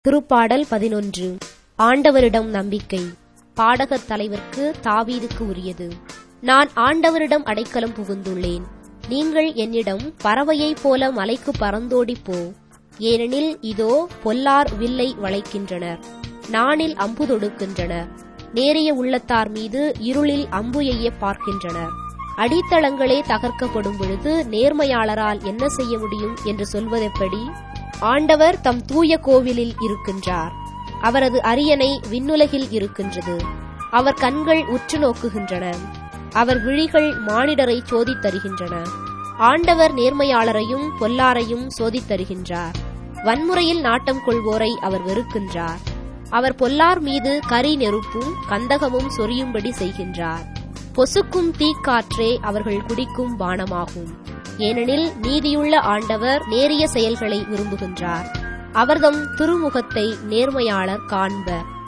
திருப்பாடல் பதினொன்று ஆண்டவரிடம் நம்பிக்கை பாடகத் தலைவர்க்கு தாவீதுக்கு உரியது நான் ஆண்டவரிடம் அடைக்கலம் புகுந்துள்ளேன் நீங்கள் என்னிடம் பறவையைப் போல மலைக்கு பறந்தோடிப் போ ஏனெனில் இதோ பொல்லார் வில்லை வளைக்கின்றனர் நாணில் அம்பு தொடுக்கின்றனர் நேரிய உள்ளத்தார் மீது இருளில் அம்பு எய்ய பார்க்கின்றனர் அடித்தளங்களே தகர்க்கப்படும் பொழுது நேர்மையாளரால் என்ன செய்ய முடியும் என்று சொல்வதெப்படி ஆண்டவர் தம் தூய கோவிலில் இருக்கின்றார் அவரது அரியணை விண்ணுலகில் இருக்கின்றது அவர் கண்கள் உற்று நோக்குகின்றன அவர் விழிகள் மானிடரை சோதித்தருகின்றன ஆண்டவர் நேர்மையாளரையும் பொல்லாரையும் சோதித்தருகின்றார் வன்முறையில் நாட்டம் கொள்வோரை அவர் வெறுக்கின்றார் அவர் பொல்லார் மீது கரி நெருப்பும் கந்தகமும் சொரியும்படி செய்கின்றார் பொசுக்கும் தீக்காற்றே அவர்கள் குடிக்கும் பானமாகும் ஏனெனில் நீதியுள்ள ஆண்டவர் நேரிய செயல்களை விரும்புகின்றார் அவர்தம் திருமுகத்தை நேர்மையாளர் காண்பர்